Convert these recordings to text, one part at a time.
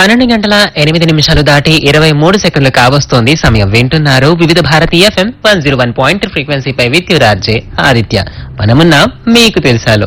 పన్నెండు గంటల ఎనిమిది నిమిషాలు దాటి ఇరవై మూడు సెకండ్లు కావస్తోంది సమయం వింటున్నారు Vividh Bharati FM one zero one point ఫ్రీక్వెన్సీపై విత్ రాజే ఆదిత్య మనమున్నాం మీకు తెలుసాలో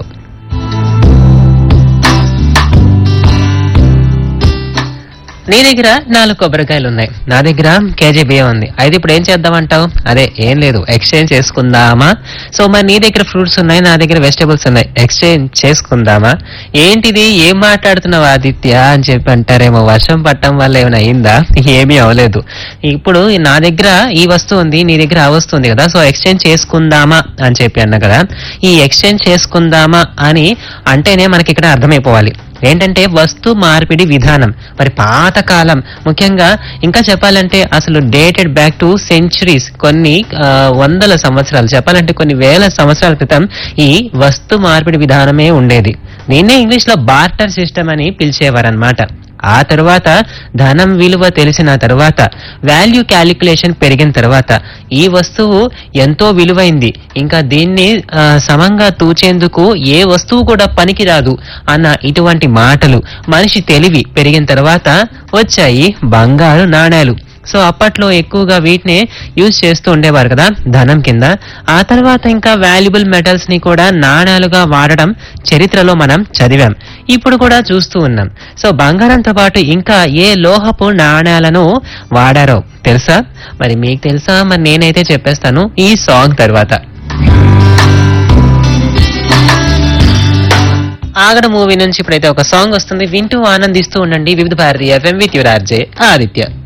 నీ దగ్గర నాలుగు కొబ్బరికాయలు ఉన్నాయి నా దగ్గర కేజీ బియ్యం ఉంది అయితే ఇప్పుడు ఏం చేద్దామంటావు అదే ఏం లేదు ఎక్స్చేంజ్ చేసుకుందామా సో మరి నీ దగ్గర ఫ్రూట్స్ ఉన్నాయి నా దగ్గర వెజిటబుల్స్ ఉన్నాయి ఎక్స్చేంజ్ చేసుకుందామా ఏంటిది ఏం మాట్లాడుతున్నావు ఆదిత్య అని చెప్పి అంటారేమో వర్షం పట్టడం వల్ల ఏమైనా అయిందా ఏమీ అవ్వలేదు ఇప్పుడు నా దగ్గర ఈ వస్తువు ఉంది నీ దగ్గర ఆ వస్తువు ఉంది కదా సో ఎక్స్చేంజ్ చేసుకుందామా అని చెప్పి అన్నా కదా ఈ ఎక్స్చేంజ్ చేసుకుందామా అని అంటేనే మనకి ఇక్కడ అర్థమైపోవాలి ఏంటంటే వస్తు మార్పిడి విధానం మరి పాతకాలం ముఖ్యంగా ఇంకా చెప్పాలంటే అసలు డేటెడ్ బ్యాక్ టు సెంచురీస్ కొన్ని ఆ, వందల సంవత్సరాలు చెప్పాలంటే కొన్ని వేల సంవత్సరాల క్రితం ఈ వస్తు మార్పిడి విధానమే ఉండేది దీన్నే ఇంగ్లీష్ లో బార్టర్ సిస్టమ్ అని పిలిచేవారనమాట ఆ తర్వాత ధనం విలువ తెలిసిన తర్వాత వాల్యూ క్యాలిక్యులేషన్ పెరిగిన తర్వాత ఈ వస్తువు ఎంతో విలువైంది ఇంకా దీన్ని ఆ, సమంగా తూచేందుకు ఏ వస్తువు కూడా పనికిరాదు అన్న ఇటువంటి మాటలు మనిషి తెలివి పెరిగిన తర్వాత వచ్చాయి బంగారు నాణేలు సో అప్పట్లో ఎక్కువగా వీటినే యూజ్ చేస్తూ ఉండేవారు కదా ధనం కింద ఆ తర్వాత ఇంకా వాల్యుబుల్ మెటల్స్ ని కూడా నాణాలుగా వాడడం చరిత్రలో మనం చదివాం ఇప్పుడు కూడా చూస్తూ ఉన్నాం సో బంగారంతో పాటు ఇంకా ఏ లోహపు నాణాలను వాడారో తెలుసా మరి మీకు తెలుసా మరి నేనైతే చెప్పేస్తాను ఈ సాంగ్ తర్వాత ఆగడ మూవీ నుంచి ఇప్పుడైతే ఒక సాంగ్ వస్తుంది వింటూ ఆనందిస్తూ ఉండండి Vividh Bharatiya FM with your RJ Aditya